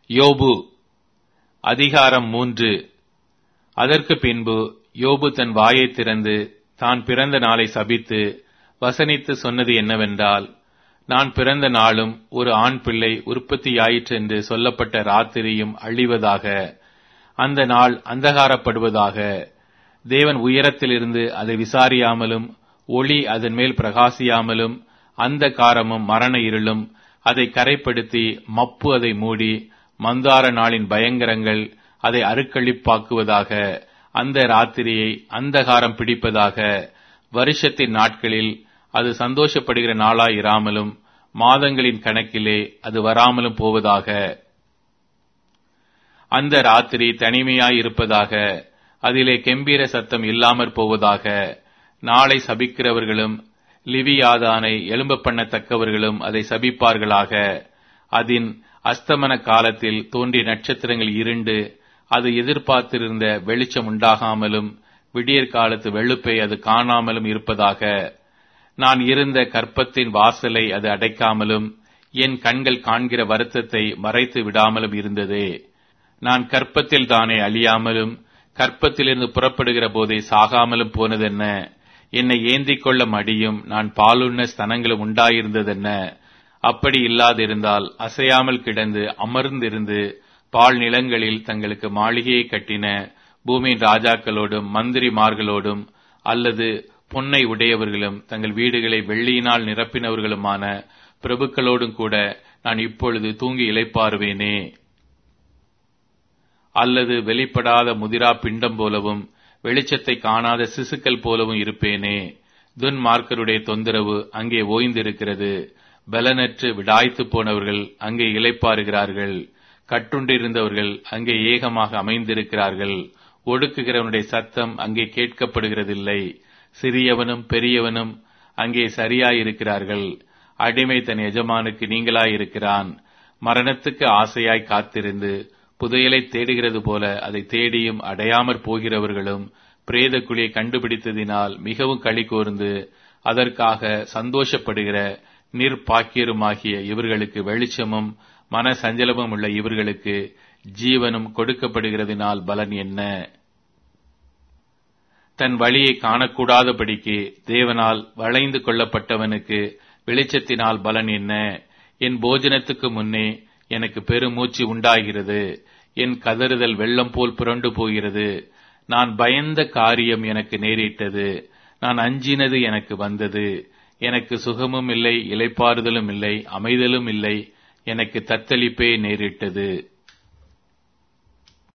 யோபு அதிகாரம் மூன்று அதற்கு பின்பு யோபு தன் வாயைத் திறந்து தான் பிறந்த நாளை சபித்து வசனித்து சொன்னது என்னவென்றால் நான் பிறந்த நாளும் ஒரு ஆண் பிள்ளை உற்பத்தியாயிற்று என்று சொல்லப்பட்ட ராத்திரியும் அழிவதாக அந்த நாள் அந்தகாரப்படுவதாக தேவன் உயரத்திலிருந்து அதை விசாரியாமலும் ஒளி அதன் மேல் பிரகாசியாமலும் அந்த காரமும் மரண இருளும் அதை கரைப்படுத்தி மப்பு அதை மூடி மந்தார நாளின் பயங்கரங்கள் அதை அருக்களிப்பாக்குவதாக அந்த ராத்திரியை அந்தகாரம் பிடிப்பதாக வருஷத்தின் நாட்களில் அது சந்தோஷப்படுகிற நாளாய் இராமலும் மாதங்களின் கணக்கிலே அது வராமலும் போவதாக அந்த ராத்திரி தனிமையாய் இருப்பதாக அதிலே கெம்பீர சத்தம் இல்லாமற் போவதாக நாளை சபிக்கிறவர்களும் லிவியாதானை எழும்ப பண்ணத்தக்கவர்களும் அதை சபிப்பார்களாக அதன் அஸ்தமன காலத்தில் தோன்றிய நட்சத்திரங்கள் இருண்டு அது எதிர்பார்த்திருந்த வெளிச்சம் உண்டாகாமலும் விடியற் காலத்து வெளுப்பை அது காணாமலும் இருப்பதாக நான் இருந்த கற்பத்தின் வாசலை அது அடைக்காமலும் என் கண்கள் காண்கிற வருத்தத்தை மறைத்து விடாமலும் இருந்ததே நான் கற்பத்தில் தானே அழியாமலும் கற்பத்திலிருந்து புறப்படுகிற போதே சாகாமலும் போனதென்ன என்னை ஏந்திக் கொள்ள மடியும் நான் பாலுண்ண ஸ்தனங்களும் உண்டாயிருந்ததென்ன அப்படி இல்லாதிருந்தால் அசையாமல் கிடந்து அமர்ந்திருந்து பால் நிலங்களில் தங்களுக்கு மாளிகையை கட்டின பூமியின் ராஜாக்களோடும் மந்திரிமார்களோடும் அல்லது பொன்னை உடையவர்களும் தங்கள் வீடுகளை வெள்ளியினால் நிரப்பினவர்களுமான பிரபுக்களோடும் கூட நான் இப்பொழுது தூங்கி இளைப்பாறுவேனே அல்லது வெளிப்படாத முதிரா பிண்டம் போலவும் வெளிச்சத்தை காணாத சிசுக்கள் போலவும் இருப்பேனே துன்மார்க்கருடைய தொந்தரவு அங்கே ஓய்ந்திருக்கிறது பலனற்று விடாய்த்து போனவர்கள் அங்கே இளைப்பாறுகிறார்கள் கட்டுண்டிருந்தவர்கள் அங்கே ஏகமாக அமைந்திருக்கிறார்கள் ஒடுக்குகிறவனுடைய சத்தம் அங்கே கேட்கப்படுகிறதில்லை சிறியவனும் பெரியவனும் அங்கே சரியாயிருக்கிறார்கள் அடிமை தன் எஜமானுக்கு நீங்களாயிருக்கிறான் மரணத்துக்கு ஆசையாய் காத்திருந்து புதையலை தேடுகிறது போல அதை தேடியும் அடையாமற் போகிறவர்களும் பிரேத குழியை கண்டுபிடித்ததினால் மிகவும் களி கூர்ந்து அதற்காக சந்தோஷப்படுகிற நிர்பாக்கியருமாகிய இவர்களுக்கு வெளிச்சமும் மன சஞ்சலமும் உள்ள இவர்களுக்கு ஜீவனும் கொடுக்கப்படுகிறதினால் பலன் என்ன தன் வழியை காணக்கூடாதபடிக்கு தேவனால் வளைந்து கொள்ளப்பட்டவனுக்கு வெளிச்சத்தினால் பலன் என்ன என் போஜனத்துக்கு முன்னே எனக்கு பெருமூச்சு உண்டாகிறது என் கதறுதல் வெள்ளம் போல் புரண்டு போகிறது நான் பயந்த காரியம் எனக்கு நேரிட்டது நான் அஞ்சினது எனக்கு வந்தது எனக்கு சுகமும் இல்லை இலைப்பாறுதலும் இல்லை அமைதலும் இல்லை எனக்கு தத்தளிப்பே நேரிட்டது